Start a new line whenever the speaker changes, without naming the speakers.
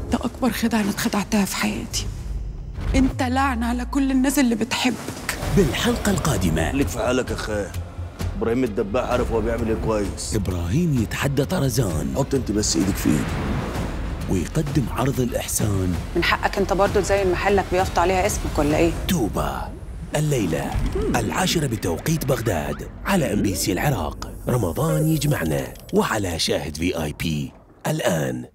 ده أكبر خدعة أنا اتخدعتها في حياتي أنت لعنة على كل الناس اللي بتحبك
بالحلقة القادمة
خليك في حالك يا اخي ابراهيم الدباح عارف هو بيعمل ايه كويس
إبراهيم يتحدى طرزان
حط انت بس ايدك في ايدي
ويقدم عرض الإحسان
من حقك انت برضو تزين محلك بيافط عليها اسمك ولا ايه
توبة الليلة العاشرة بتوقيت بغداد على ام بي سي العراق رمضان يجمعنا وعلى شاهد في اي بي الآن